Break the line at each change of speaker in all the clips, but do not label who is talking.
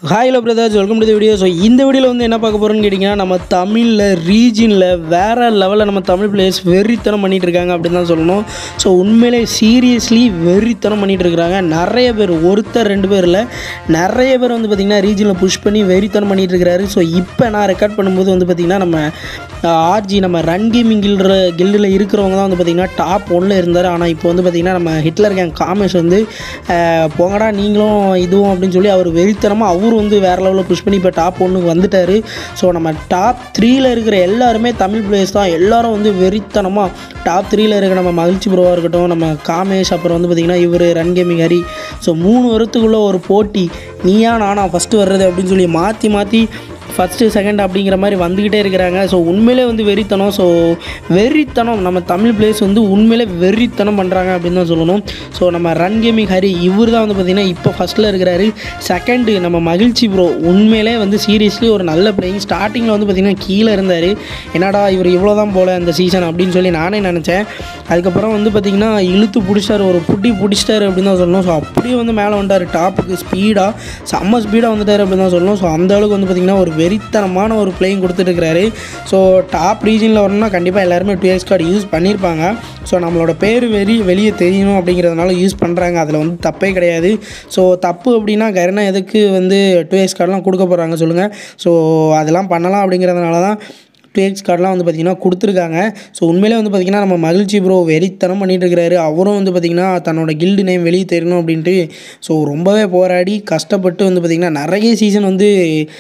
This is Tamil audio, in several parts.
Hi hello brothers welcome to the video so இந்த வீடியோவில் வந்து என்ன பார்க்க போகிறோம்னு கேட்டிங்கன்னா நம்ம தமிழில் ரீஜனில் வேறு லெவலில் நம்ம தமிழ் பிளேயர்ஸ் வெறித்தனம் பண்ணிகிட்டு இருக்காங்க அப்படின்னு தான் சொல்லணும் ஸோ உண்மையிலே சீரியஸ்லி வெறித்தனம் பண்ணிகிட்டு இருக்கிறாங்க நிறைய பேர் ஒருத்தர் ரெண்டு பேர் இல்லை நிறைய பேர் வந்து பார்த்திங்கன்னா ரீஜனில் புஷ் பண்ணி வெறித்தனம் பண்ணிகிட்டு இருக்கிறாரு ஸோ இப்போ நான் ரெக்கார்ட் பண்ணும்போது வந்து பார்த்திங்கன்னா நம்ம ஆர்ஜி நம்ம ரன் கேமிங் கில்ற கில்டில் இருக்கிறவங்க தான் வந்து பார்த்திங்கன்னா டாப் ஒன்றில் இருந்தார் ஆனால் இப்போ வந்து பார்த்திங்கன்னா நம்ம ஹிட்லர் கேங் காமேஷ் வந்து அஹ், போங்கடா நீங்களும் இதுவும் அப்படின்னு சொல்லி அவர் வெறித்தனமாக அவர் வந்து வேறு லெவலில் புஷ் பண்ணி இப்போ டாப் ஒன்றுக்கு வந்துட்டார் ஸோ நம்ம டாப் த்ரீயில் இருக்கிற எல்லாருமே தமிழ் பிளேயர்ஸ் தான் எல்லாரும் வந்து வெறித்தனமாக டாப் த்ரீயில் இருக்கிற நம்ம மகிழ்ச்சி ப்ரோவாக இருக்கட்டும் நம்ம காமேஷ் அப்புறம் வந்து பார்த்திங்கன்னா இவர் ரன் கேமிங் ஹரி ஸோ மூணு வருத்துக்குள்ள ஒரு போட்டி நீயா நானா ஃபஸ்ட்டு வர்றது அப்படின்னு சொல்லி மாற்றி மாற்றி ஃபஸ்ட்டு செகண்ட் அப்படிங்கிற மாதிரி வந்துக்கிட்டே இருக்கிறாங்க ஸோ உண்மையிலே வந்து வெறித்தனம் ஸோ வெறித்தனம் நம்ம தமிழ் பிளேஸ் வந்து உண்மையிலே வெறித்தனம் பண்ணுறாங்க அப்படின்னு தான் சொல்லணும் ஸோ நம்ம ரன் கேமிங் ஹரி இவர் தான் வந்து பார்த்திங்கன்னா இப்போ ஃபஸ்ட்டில் இருக்கிறாரு செகண்டு நம்ம மகிழ்ச்சி ப்ரோ உண்மையிலே வந்து சீரியஸ்லி ஒரு நல்ல பிளேயிங் ஸ்டார்டிங்கில் வந்து பார்த்திங்கன்னா கீழே இருந்தார் என்னடா இவர் இவ்வளோ தான் போல அந்த சீசன் அப்படின்னு சொல்லி நானே நினச்சேன் அதுக்கப்புறம் வந்து பார்த்திங்கன்னா இழுத்து பிடிச்சிட்டாரு ஒரு புட்டி பிடிச்சிட்டாரு அப்படின்னு தான் சொல்லணும் ஸோ அப்படியே வந்து மேலே வந்துட்டார் டாப்புக்கு ஸ்பீடாக செம்ம ஸ்பீடாக வந்துட்டார் அப்படின்னு தான் சொல்லணும் ஸோ அந்த அளவுக்கு வந்து பார்த்திங்கன்னா ஒரு வெறித்தனமான ஒரு பிளேயிங் கொடுத்துட்டு இருக்கிறாரு ஸோ டாப் ரீஜனில் வரணும்னா கண்டிப்பாக எல்லாருமே டூ எக்ஸ் கார்டு யூஸ் பண்ணியிருப்பாங்க ஸோ நம்மளோட பேர் வெறி வெளியே தெரியணும் அப்படிங்கிறதுனால யூஸ் பண்ணுறாங்க அதில் வந்து தப்பே கிடையாது ஸோ தப்பு அப்படின்னா கருணா எதுக்கு வந்து டூ எக்ஸ் கார்டெலாம் கொடுக்க போகிறாங்க சொல்லுங்கள் ஸோ அதெல்லாம் பண்ணலாம் அப்படிங்கிறதுனால தான் டூ எக்ஸ் கார்டெலாம் வந்து பார்த்திங்கன்னா கொடுத்துருக்காங்க ஸோ உண்மையிலே வந்து பார்த்திங்கன்னா நம்ம மகிழ்ச்சி ப்ரோ வெறித்தனம் பண்ணிட்டு இருக்கிறாரு அவரும் வந்து பார்த்திங்கன்னா தன்னோட கில்டு நேம் வெளியே தெரியணும் அப்படின்ட்டு ஸோ ரொம்பவே போராடி கஷ்டப்பட்டு வந்து பார்த்திங்கன்னா நிறைய சீசன் வந்து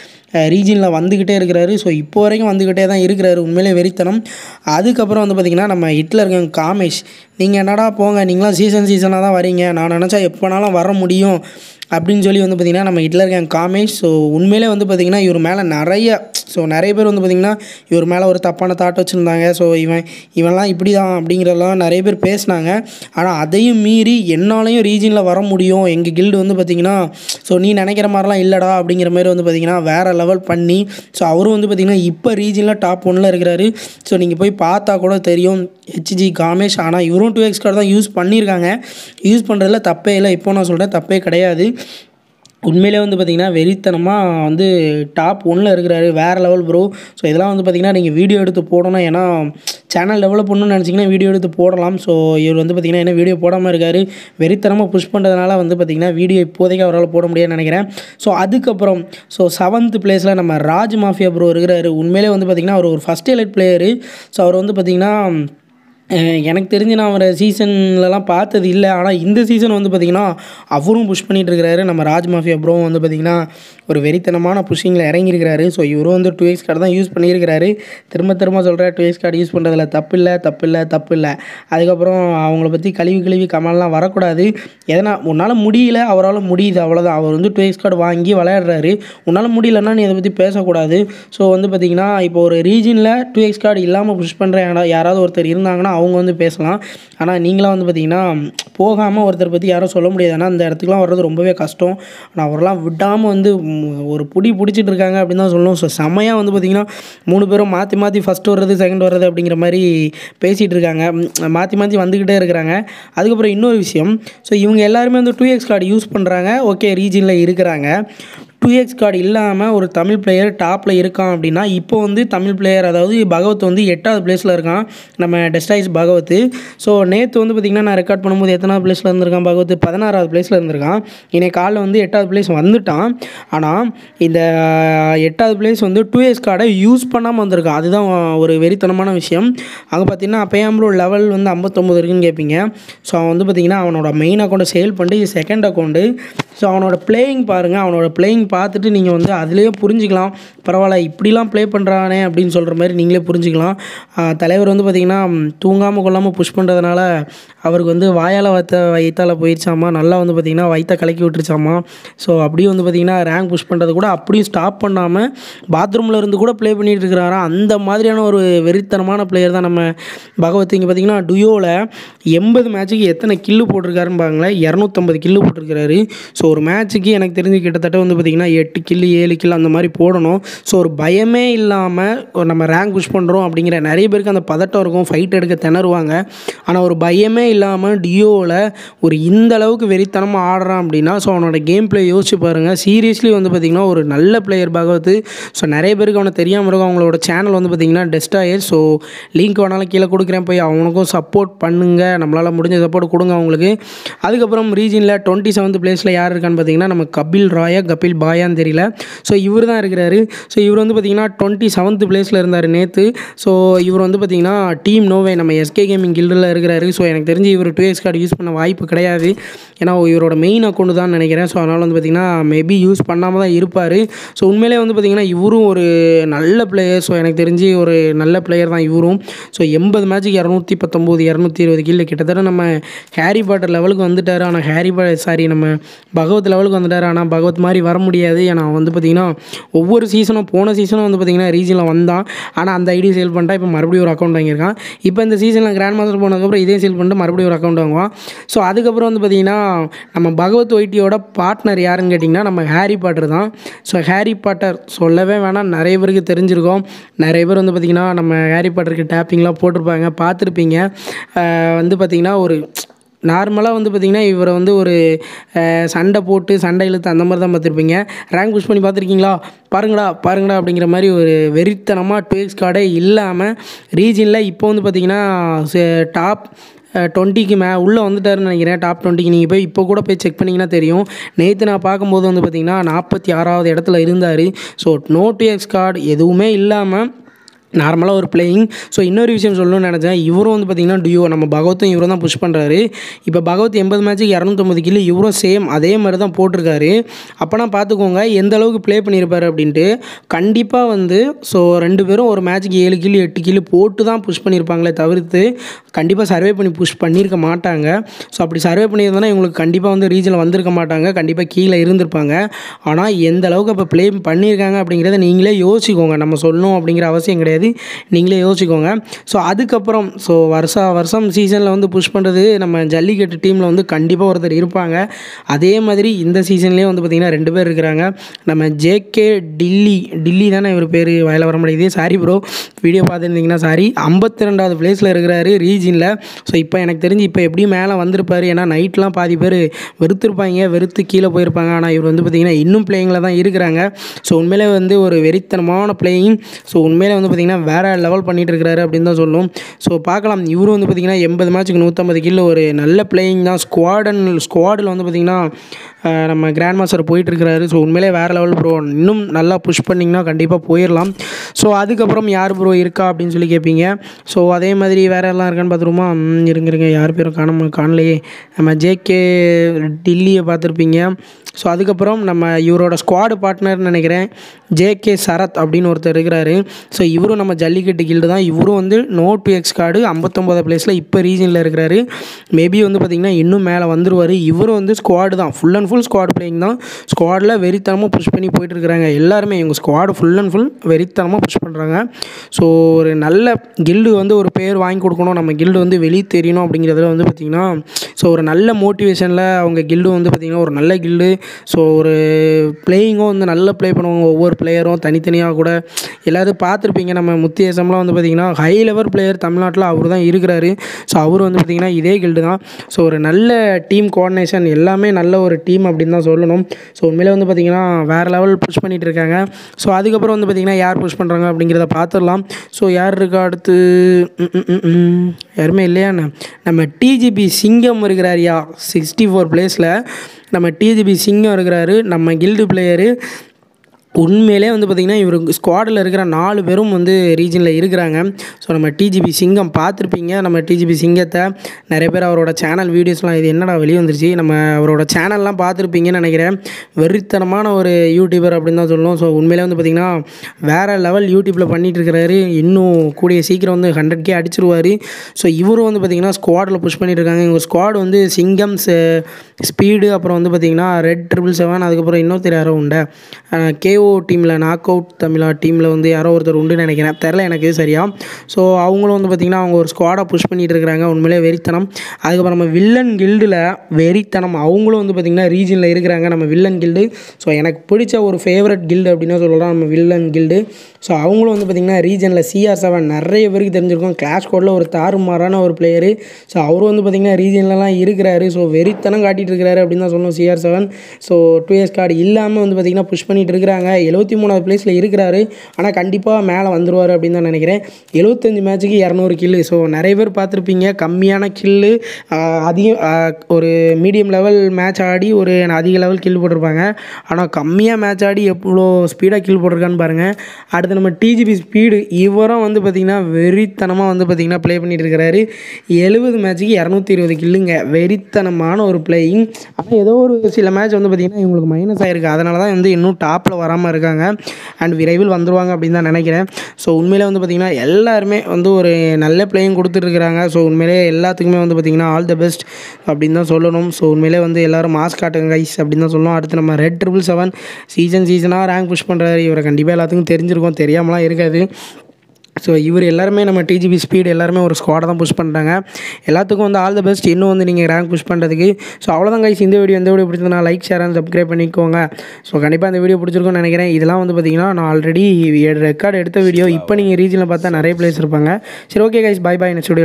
ரீஜனில் வந்துக்கிட்டே இருக்கிறாரு ஸோ இப்போ வரைக்கும் வந்துக்கிட்டே தான் இருக்கிறாரு உண்மையிலே வெறித்தனம் அதுக்கப்புறம் வந்து பார்த்திங்கன்னா நம்ம ஹிட்லர் இருக்க காமேஷ் நீங்கள் என்னடா போங்க நீங்களாம் சீசன் சீசனாக தான் வரீங்க நான் நினச்சா எப்போனாலும் வர முடியும் அப்படின்னு சொல்லி வந்து பார்த்திங்கன்னா நம்ம ஹிட்லர் கேங் காமேஷ் ஸோ உண்மையிலே வந்து பார்த்திங்கன்னா இவர் மேலே நிறைய ஸோ நிறைய பேர் வந்து பார்த்திங்கன்னா இவர் மேலே ஒரு தப்பான தாட் வச்சுருந்தாங்க ஸோ இவன் இவன்லாம் இப்படி தான் அப்படிங்கிறதெல்லாம் நிறைய பேர் பேசினாங்க ஆனால் அதையும் மீறி என்னாலையும் ரீஜனில் வர முடியும் எங்கள் கில்டு வந்து பார்த்திங்கன்னா ஸோ நீ நினைக்கிற மாதிரிலாம் இல்லைடா அப்படிங்கிற மாதிரி வந்து பார்த்திங்கன்னா வேறு லெவல் பண்ணி ஸோ அவரும் வந்து பார்த்திங்கன்னா இப்போ ரீஜனில் டாப் ஒன்னில் இருக்கிறாரு ஸோ நீங்கள் போய் பார்த்தா கூட தெரியும் ஹெச்ஜி காமேஷ் ஆனால் இவரும் டூ எக்ஸ் கார்டு தான் யூஸ் பண்ணியிருக்காங்க யூஸ் பண்ணுறதுல தப்பே இல்லை இப்போ நான் சொல்கிறேன் தப்பே கிடையாது உண்மையிலே வந்து பார்த்திங்கன்னா வெறித்தனமாக வந்து டாப் ஒன்றில் இருக்கிறாரு வேறு லெவல் ப்ரோ ஸோ இதெல்லாம் வந்து பார்த்திங்கன்னா நீங்கள் வீடியோ எடுத்து போடணும் ஏன்னா சேனல் டெவலப் பண்ணணும்னு நினச்சிங்கன்னா வீடியோ எடுத்து போடலாம் ஸோ இவர் வந்து பார்த்திங்கன்னா என்ன வீடியோ போடாமல் இருக்கார் வெறித்தனமாக புஷ் பண்ணுறதுனால வந்து பார்த்திங்கன்னா வீடியோ இப்போதைக்கு அவரால் போட முடியாதுன்னு நினைக்கிறேன் ஸோ அதுக்கப்புறம் ஸோ செவன்த் பிளேஸில் நம்ம ராஜ் மாஃபியா ப்ரோ இருக்கிறாரு உண்மையிலே வந்து பார்த்திங்கன்னா அவர் ஒரு ஃபஸ்ட் எலைட் பிளேயரு ஸோ அவர் வந்து பார்த்திங்கன்னா அஹ் எனக்கு தெரிஞ்சு நான் அவரை சீசன்லலாம் பார்த்தது இல்லை ஆனால் இந்த சீசன் வந்து பார்த்திங்கன்னா அவரும் புஷ் பண்ணிட்டு இருக்கிறாரு நம்ம ராஜ் மாஃபியா ப்ரோவும் வந்து பார்த்திங்கன்னா ஒரு வெறித்தனமான புஷிங்கில் இறங்கியிருக்கிறாரு ஸோ இவரும் வந்து டூ எக்ஸ் கார்டு தான் யூஸ் பண்ணியிருக்கிறாரு திரும்ப திரும்ப சொல்கிறேன் டூ எக்ஸ் கார்டு யூஸ் பண்ணுறதுல தப்பு இல்லை தப்பு இல்லை தப்பு இல்லை அதுக்கப்புறம் அவங்கள பற்றி கழுவி கழுவி கமெண்ட்லாம் வரக்கூடாது எதனா உன்னால் முடியல அவரால் முடியுது அவ்வளோதான் அவர் வந்து டூ எக்ஸ் கார்டு வாங்கி விளையாடுறாரு உன்னால் முடியலன்னா நீ அதை பற்றி பேசக்கூடாது ஸோ வந்து பார்த்திங்கன்னா இப்போ ஒரு ரீஜனில் டூ எக்ஸ் கார்டு இல்லாமல் புஷ் பண்ணுற யாராவது ஒருத்தர் இருந்தாங்கன்னா அவங்க வந்து பேசலாம் ஆனால் நீங்களாம் வந்து பார்த்திங்கன்னா போகாமல் ஒருத்தர் பற்றி யாரும் சொல்ல முடியாது ஏன்னா அந்த இடத்துக்குலாம் வர்றது ரொம்பவே கஷ்டம் ஆனால் அவரெல்லாம் விடாமல் வந்து ம், ஒரு புடி பிடிச்சிட்டு இருக்காங்க அப்படின்னு தான் சொல்லணும் ஸோ செம்மையாக வந்து பார்த்திங்கன்னா மூணு பேரும் மாற்றி மாற்றி ஃபஸ்ட்டு வர்றது செகண்ட் வர்றது அப்படிங்கிற மாதிரி பேசிகிட்டு இருக்காங்க ம், மாற்றி மாற்றி வந்துக்கிட்டே இருக்கிறாங்க அதுக்கப்புறம் இன்னொரு விஷயம் ஸோ இவங்க எல்லாருமே வந்து டூ எக்ஸ் கார்டு யூஸ் பண்ணுறாங்க ஓகே ரீஜனில் இருக்கிறாங்க டூ எக்ஸ் கார்டு இல்லாமல் ஒரு தமிழ் பிளேயர் டாப்பில் இருக்கான் அப்படின்னா இப்போ வந்து தமிழ் பிளேயர் அதாவது பகவத் வந்து எட்டாவது பிளேஸில் இருக்கான் நம்ம டெஸ்டாய்ஸ் பகவத் ஸோ நேற்று வந்து பார்த்திங்கன்னா நான் ரெக்கார்ட் பண்ணும்போது எத்தனாவது பிளேஸில் இருந்திருக்கான் பகவத் பதினாறாவது பிளேஸில் இருந்திருக்கான் இன்னைக்கு காலைல வந்து எட்டாவது பிளேஸ் வந்துட்டான் ஆனால் இந்த எட்டாவது பிளேஸ் வந்து டூ எக்ஸ் கார்டை யூஸ் பண்ணாமல் வந்திருக்கான் அதுதான் ஒரு வெறித்தனமான விஷயம் அங்கே பார்த்தீங்கன்னா அப்பயாம்பளோ லெவல் வந்து ஐம்பத்தொம்பது இருக்குன்னு கேட்பீங்க ஸோ அவன் வந்து பார்த்திங்கன்னா அவனோட மெயின் அக்கௌண்ட்டை சேல் பண்ணிட்டு இது செகண்ட் அக்கௌண்ட்டு ஸோ அவனோட பிளேயிங் பாருங்கள் அவனோட பிளேயிங் பார்த்துட்டு நீங்கள் வந்து அதுலேயே புரிஞ்சுக்கலாம் பரவாயில்ல இப்படிலாம் ப்ளே பண்ணுறானே அப்படின்னு சொல்கிற மாதிரி நீங்களே புரிஞ்சுக்கலாம் ஆஹ் தலைவர் வந்து பார்த்திங்கன்னா தூங்காமல் கொள்ளாமல் புஷ் பண்ணுறதுனால அவருக்கு வந்து வாயால் வைத்த வயிற்றால் போயிடுச்சாமா நல்லா வந்து பார்த்திங்கன்னா வயிற்ற கலக்கி விட்டுருச்சாமா ஸோ அப்படியே வந்து பார்த்திங்கன்னா ரேங்க் புஷ் பண்ணுறது கூட அப்படியும் ஸ்டாப் பண்ணாமல் பாத்ரூமில் இருந்து கூட ப்ளே பண்ணிட்டு இருக்கிறாராம் அந்த மாதிரியான ஒரு வெறித்தனமான பிளேயர் தான் நம்ம பகவத் இங்கே பார்த்திங்கன்னா டுயோவில் எண்பது மேட்ச்சுக்கு எத்தனை கில்லு போட்டிருக்காருன்னு பாருங்களேன் இரநூத்தம்பது கில்லு போட்டிருக்காரு ஸோ ஒரு மேட்ச்சுக்கு எனக்கு தெரிஞ்சு கிட்டத்தட்ட வந்து பார்த்திங்கன்னா எட்டு கில்லு ஏழு கில்லு அந்த மாதிரி போடணும் ஸோ ஒரு பயமே இல்லாமல் நம்ம ரேங்க் புஷ் பண்ணுறோம் அப்படிங்கிற நிறைய பேருக்கு அந்த பதட்டம் இருக்கும் ஃபைட் எடுக்க திணறுவாங்க ஆனால் ஒரு பயமே இல்லாமல் டியோவில் ஒரு இந்த அளவுக்கு வெறித்தனமாக ஆடுறான் அப்படின்னா ஸோ அவனோட கேம் ப்ளே யோசிச்சு பாருங்கள் சீரியஸ்லி வந்து பார்த்திங்கன்னா ஒரு நல்ல பிளேயர் பகவத் ஸோ நிறைய பேருக்கு அவனை தெரியாமல் இருக்கும் அவங்களோட சேனல் வந்து பார்த்திங்கன்னா டெஸ்டாயர் ஸோ லிங்க் வேணாலும் கீழே கொடுக்குறேன் போய் அவனுக்கும் சப்போர்ட் பண்ணுங்க நம்மளால் முடிஞ்ச சப்போர்ட் கொடுங்க அவங்களுக்கு அதுக்கப்புறம் ரீஜனில் டுவெண்ட்டி செவன்த் பிளேஸில் யார் இருக்கான்னு பார்த்தீங்கன்னா நம்ம கபில் ராயா கபில் பாயான்னு தெரியல ஸோ இவர் தான் இருக்கிறாரு ஸோ இவர் வந்து பார்த்திங்கன்னா டுவெண்ட்டி செவன்த் பிளேஸில் இருந்தார் நேற்று ஸோ இவர் வந்து பார்த்திங்கன்னா டீம் நோவே நம்ம எஸ்கே கேமிங் கில்டில் இருக்கிறாரு ஸோ எனக்கு தெரிஞ்சு இவர் டூ எக்ஸ் கார்டு யூஸ் பண்ண வாய்ப்பு கிடையாது ஏன்னா இவரோட மெயின் அக்கௌண்ட் தான் நினைக்கிறேன் ஸோ அதனால் வந்து பார்த்திங்கன்னா மேபி யூஸ் பண்ணாமல் தான் இருப்பார் ஸோ உண்மையிலே வந்து பார்த்திங்கன்னா இவரும் ஒரு நல்ல பிளேயர் ஸோ எனக்கு தெரிஞ்சு ஒரு நல்ல பிளேயர் தான் இவரும் ஸோ எண்பது மேட்ச்சுக்கு இரநூத்தி பத்தொம்போது இரநூத்தி இருபது கீழே கிட்டத்தட்ட நம்ம ஹேரி பாட்டர் லெவலுக்கு வந்துட்டார் ஆனால் ஹேரி பா சாரி நம்ம பகவத் லெவலுக்கு வந்துட்டார் ஆனால் பகவத் மாதிரி வர முடியாது ஏன்னா அவன் வந்து பார்த்திங்கன்னா ஒவ்வொரு சீசனும் போன சீசனும் வந்து பார்த்திங்கன்னா ரீஜனில் வந்தான் ஆனால் அந்த ஐடி சேல் பண்ணிட்டா இப்போ மறுபடியும் ஒரு அக்கௌண்ட் வாங்கியிருக்கான் இப்போ இந்த சீசனில் கிராண்ட் மாஸ்டர் போனதுக்கப்புறம் இதே சேல் பண்ணிட்டு மறுபடியும் ஒரு அக்கௌண்ட் வாங்குவான் ஸோ அதுக்கப்புறம் வந்து பார்த்திங்கன்னா நம்ம பகவத் ஒய்டியோட பார்ட்னர் யாருன்னு கேட்டிங்கன்னா நம்ம ஹாரி பாட்டர் தான் ஸோ ஹாரி பாட்டர் சொல்லவே வேணாம் நிறைய பேருக்கு தெரிஞ்சிருக்கோம் நிறைய பேர் வந்து பார்த்திங்கன்னா நம்ம ஹாரி பாட்டருக்கு டேப்பிங்லாம் போட்டிருப்பாங்க பார்த்துருப்பீங்க அஹ் வந்து பார்த்திங்கன்னா ஒரு நார்மலாக வந்து பார்த்திங்கன்னா இவரை வந்து ஒரு அஹ், சண்டை போட்டு சண்டை இழுத்து அந்த மாதிரி தான் பார்த்துருப்பீங்க ரேங்க் புஷ் பண்ணி பார்த்துருக்கீங்களா பாருங்கடா பாருங்கடா அப்படிங்கிற மாதிரி ஒரு வெறித்தனமாக டுவேக்ஸ் கார்டே இல்லாமல் ரீஜனில் இப்போ வந்து பார்த்திங்கன்னா டாப் டுவெண்ட்டிக்கு மே உள்ளே வந்துட்டாருன்னு நினைக்கிறேன் டாப் டுவெண்ட்டிக்கு நீங்கள் போய் இப்போ கூட போய் செக் பண்ணிங்கன்னா தெரியும் நேற்று நான் பார்க்கும்போது வந்து பார்த்திங்கன்னா நாற்பத்தி ஆறாவது இடத்துல இருந்தார் so no two X card எதுவுமே இல்லாமல் நார்மலாக ஒரு பிளேயிங் ஸோ இன்னொரு விஷயம் சொல்லணும்னு நினச்சேன் இவரும் வந்து பார்த்திங்கன்னா டியோ நம்ம பகவத்தும் இவரும் தான் புஷ் பண்ணுறாரு இப்போ பகவத் எண்பது மேட்ச்சுக்கு இரநூத்தொம்பது கிலோ இவரும் சேம் அதே மாதிரி தான் போட்டிருக்காரு அப்போனா பார்த்துக்கோங்க எந்த அளவுக்கு ப்ளே பண்ணியிருப்பாரு அப்படின்ட்டு கண்டிப்பாக வந்து ஸோ ரெண்டு பேரும் ஒரு மேட்ச்சுக்கு ஏழு கிலோ எட்டு கிலோ போட்டு தான் புஷ் பண்ணியிருப்பாங்களே தவிர்த்து கண்டிப்பாக சர்வே பண்ணி புஷ் பண்ணியிருக்க மாட்டாங்க ஸோ அப்படி சர்வே பண்ணியிருந்தோன்னா இவங்களுக்கு கண்டிப்பாக வந்து ரீஜனில் வந்திருக்க மாட்டாங்க கண்டிப்பாக கீழே இருந்திருப்பாங்க ஆனால் எந்த அளவுக்கு அப்போ ப்ளே பண்ணியிருக்காங்க அப்படிங்கிறத நீங்களே யோசிக்கோங்க நம்ம சொல்லணும் அப்படிங்கிற அவசியம் கிடையாது நீங்களே யோசிக்கோங்க ஸோ அதுக்கப்புறம் ஸோ வருஷா வருஷம் சீசனில் வந்து புஷ் பண்ணுறது நம்ம ஜல்லிக்கட்டு டீமில் வந்து கண்டிப்பாக ஒருத்தர் இருப்பாங்க அதே மாதிரி இந்த சீசன்லேயே வந்து பார்த்திங்கன்னா ரெண்டு பேர் இருக்கிறாங்க நம்ம ஜேகே டில்லி டில்லி தானே இவர் பேர் வயல வர முடியுது சாரி ப்ரோ வீடியோ பார்த்துருந்தீங்கன்னா சாரி ஐம்பத்தி ரெண்டாவது பிளேஸில் இருக்கிறாரு ரீஜனில் ஸோ இப்போ எனக்கு தெரிஞ்சு இப்போ எப்படியும் மேலே வந்திருப்பார் ஏன்னா நைட்லாம் பாதி பேர் வெறுத்திருப்பாங்க வெறுத்து கீழே போயிருப்பாங்க ஆனால் இவர் வந்து பார்த்திங்கன்னா இன்னும் பிளேயிங்கில் தான் இருக்கிறாங்க ஸோ உண்மையிலே வந்து ஒரு வெறித்தனமான பிளேயிங் ஸோ உண்மையிலே வந்து பார்த்திங்கன்னா வேறு லெவல் பண்ணிட்டு இருக்கிறாரு அப்படின்னு தான் சொல்லும் ஸோ பார்க்கலாம் இவரும் வந்து பார்த்திங்கன்னா எண்பது மேட்ச்சுக்கு நூற்றம்பது கிலோ ஒரு நல்ல பிளேயிங் தான் ஸ்குவாடன் ஸ்குவாடில் வந்து பார்த்திங்கன்னா அஹ், நம்ம கிராண்ட் மாஸ்டர் போயிட்டுருக்கிறாரு ஸோ உண்மையிலே வேறு லெவல் ப்ரோ இன்னும் நல்லா புஷ் பண்ணிங்கன்னா கண்டிப்பாக போயிடலாம் ஸோ அதுக்கப்புறம் யார் ப்ரோ இருக்கா அப்படின்னு சொல்லி கேட்பீங்க ஸோ அதே மாதிரி வேறு எல்லாம் இருக்கான்னு பார்த்துருமா ம், இருங்க இருங்க யார் பேரும் காணாம காணலையே நம்ம ஜேகே டில்லியை பார்த்துருப்பீங்க ஸோ அதுக்கப்புறம் நம்ம இவரோட ஸ்குவாடு பார்ட்னர்னு நினைக்கிறேன் ஜேகே சரத் அப்படின்னு ஒருத்தர் இருக்கிறாரு ஸோ இவரும் நம்ம ஜல்லிக்கட்டு கில்டு தான் இவரும் வந்து நோ டு எக்ஸ் கார்டு ஐம்பத்தொம்போது பிளேஸில் இப்போ ரீஜனில் இருக்கிறாரு மேபி வந்து பார்த்திங்கன்னா இன்னும் மேலே வந்துருவார் இவரும் வந்து ஸ்குவாடு தான் full and full squad playing தான் ஸ்குவாடில் வெறித்தனமாக புஷ் பண்ணி போயிட்டு இருக்கிறாங்க எல்லாருமே இவங்க ஸ்குவாடு ஃபுல் அண்ட் ஃபுல் வெறித்தனமாக புஷ் பண்ணுறாங்க ஸோ ஒரு நல்ல கில்டு வந்து ஒரு பேர் வாங்கி கொடுக்கணும் நம்ம கில்டு வந்து வெளியே தெரியணும் அப்படிங்கிறதுல வந்து பார்த்திங்கன்னா ஸோ ஒரு நல்ல மோட்டிவேஷனில் அவங்க கில்டு வந்து பார்த்திங்கன்னா ஒரு நல்ல கில்டு ஸோ ஒரு பிளேயிங்கும் வந்து நல்லா ப்ளே பண்ணுவாங்க ஒவ்வொரு பிளேயரும் தனித்தனியாக கூட எல்லாரும் பார்த்துருப்பீங்க நம்ம முத்தியசம்லாம் வந்து பார்த்திங்கன்னா ஹை லெவல் பிளேயர் தமிழ்நாட்டில் அவர் தான் இருக்கிறாரு ஸோ அவர் வந்து பார்த்திங்கன்னா இதே கில்டு தான் ஸோ ஒரு நல்ல டீம் கோஆர்டினேஷன் எல்லாமே நல்ல ஒரு டீம் அப்படின்னு தான் சொல்லணும் ஸோ உண்மையிலே வந்து பார்த்திங்கன்னா வேறு லெவல் புஷ் பண்ணிகிட்டு இருக்காங்க ஸோ அதுக்கப்புறம் வந்து பார்த்திங்கன்னா யார் புஷ் பண்ணுறாங்க அப்படிங்கிறத பார்த்துடலாம் ஸோ யார் இருக்கா அடுத்து ம், ம், ம், ம். யாருமே இல்லையாண்ணே நம்ம டிஜிபி சிங்கம் இருக்கிறாரியா சிக்ஸ்டி ஃபோர் பிளேஸில் நம்ம டிஜிபி சிங்கம் இருக்கிறாரு நம்ம கில்டு பிளேயரு உண்மையிலே வந்து பார்த்திங்கன்னா இவர் ஸ்குவாடில் இருக்கிற நாலு பேரும் வந்து ரீஜனில் இருக்கிறாங்க ஸோ நம்ம டிஜிபி சிங்கம் பார்த்துருப்பீங்க நம்ம டிஜிபி சிங்கத்தை நிறைய பேர் அவரோட சேனல் வீடியோஸ்லாம் இது என்னடா வெளியே வந்துருச்சு நம்ம அவரோட சேனல்லாம் பார்த்துருப்பீங்கன்னு நினைக்கிறேன் வெறித்தனமான ஒரு யூடியூபர் அப்படின்னு தான் சொல்லணும் ஸோ உண்மையிலே வந்து பார்த்திங்கன்னா வேறு லெவல் யூடியூப்பில் பண்ணிகிட்டு இருக்கிறாரு இன்னும் கூடிய சீக்கிரம் வந்து ஹண்ட்ரட் கே அடிச்சிருவார் ஸோ இவரும் வந்து பார்த்திங்கன்னா ஸ்குவாடில் புஷ் பண்ணிட்டு இருக்காங்க இவங்க ஸ்குவாட் வந்து சிங்கம் ஸ்பீடு அப்புறம் வந்து பார்த்திங்கன்னா ரெட் ட்ரிபிள் செவன் அதுக்கப்புறம் இன்னொருத்தர் யாரோ உண்டு கே கேஓ டீமில் நாக் அவுட் தமிழா டீமில் வந்து யாரோ ஒருத்தர் உண்டுன்னு நினைக்கிறேன் தெரில எனக்கு சரியா ஸோ அவங்களும் வந்து பார்த்திங்கன்னா அவங்க ஒரு ஸ்குவாடை புஷ் பண்ணிட்டு இருக்கிறாங்க உண்மையிலே வெறித்தனம் அதுக்கப்புறம் நம்ம வில்லன் கில்டில் வெறித்தனம் அவங்களும் வந்து பார்த்திங்கன்னா ரீஜனில் இருக்கிறாங்க நம்ம வில்லன் கில்டு ஸோ எனக்கு பிடிச்ச ஒரு ஃபேவரட் கில்டு அப்படின்னு சொல்லலாம் நம்ம வில்லன் கில்டு ஸோ அவங்களும் வந்து பார்த்திங்கன்னா ரீஜனில் சிஆர் செவன் நிறைய பேருக்கு தெரிஞ்சிருக்கும் கிளாஷ் கோடில் ஒரு தாறுமாறான ஒரு பிளேயரு ஸோ அவரும் வந்து பார்த்திங்கன்னா ரீஜன்லலாம் இருக்கிறாரு ஸோ வெறித்தனம் காட்டிகிட்டு இருக்கிறாரு அப்படின்னு தான் சொல்லணும் CR seven so two years card இல்லாமல் வந்து பார்த்திங்கன்னா புஷ் பண்ணிட்டு இருக்கிறாங்க எழுபத்தி மூணாவது பிளேஸில் இருக்கிறாரு ஆனால் கண்டிப்பாக மேலே வந்துருவார் அப்படின்னு தான் நினைக்கிறேன் எழுபத்தஞ்சு மேட்ச்சுக்கு இரநூறு கில்லு ஸோ நிறைய பேர் பார்த்துருப்பீங்க கம்மியான கில்லு அதிகம் ஆஹ், ஒரு மீடியம் லெவல் மேட்ச் ஆடி ஒரு அதிக லெவல் கில் போட்டிருப்பாங்க ஆனால் கம்மியாக மேட்ச் ஆடி எவ்வளோ ஸ்பீடாக கில் போட்டிருக்கான்னு பாருங்கள் அடுத்து நம்ம டிஜிபி ஸ்பீடு இவரும் வந்து பார்த்திங்கன்னா வெறித்தனமாக வந்து பார்த்திங்கன்னா ப்ளே பண்ணிட்டு இருக்கிறாரு எழுபது மேட்ச்சுக்கு இரநூத்தி இருபது கில்லுங்க வெறித்தனமான ஒரு பிளேயிங் ஆனால் ஏதோ ஒரு சில மேட்ச் வந்து பார்த்திங்கன்னா இவங்களுக்கு மைனஸ் ஆயிருக்கு அதனால தான் வந்து இன்னும் டாப்பில் வராமல் இருக்காங்க அண்ட் விரைவில் வந்துருவாங்க அப்படின்னு தான் நினைக்கிறேன் ஸோ உண்மையிலே வந்து பார்த்திங்கன்னா எல்லாருமே வந்து ஒரு நல்ல பிளேயிங் கொடுத்துட்ருக்குறாங்க ஸோ உண்மையிலே எல்லாத்துக்குமே வந்து பார்த்திங்கன்னா ஆல் த பெஸ்ட் அப்படின்னு தான் சொல்லணும் ஸோ உண்மையிலே வந்து எல்லாரும் மாஸ் காட்டுங்க கைஸ் அப்படின்னு தான் சொல்லணும் அடுத்து நம்ம ரெட் ட்ரிபிள் செவன் சீசன் சீசனாக ரேங்க் புஷ் பண்ணுறாரு இவரை கண்டிப்பாக எல்லாத்துக்கும் தெரிஞ்சிருக்கும் தெரியாமலாம் இருக்காது ஸோ இவர் எல்லாருமே நம்ம டிஜிபி ஸ்பீடு எல்லாருமே ஒரு ஸ்குவாடை தான் புஷ் பண்ணுறாங்க எல்லாத்துக்கும் வந்து ஆல் த பெஸ்ட் இன்னும் வந்து நீங்கள் ரேங்க் புஷ் பண்ணுறதுக்கு ஸோ அவ்வளோதான் கைஸ் இந்த வீடியோ இந்த வீடியோ பிடிச்சதுனா லைக் ஷேர் அண்ட் சப்ஸ்கிரைப் பண்ணிக்கோங்க ஸோ கண்டிப்பாக இந்த வீடியோ பிடிச்சிருக்கும்னு நினைக்கிறேன் இதெல்லாம் வந்து பார்த்தீங்கன்னா நான் ஆல்ரெடி ரெக்கார்டு எடுத்த வீடியோ இப்போ நீங்கள் ரீஜனில் பார்த்தா நிறைய பிளேஸ் இருப்பாங்க சரி okay guys bye bye next video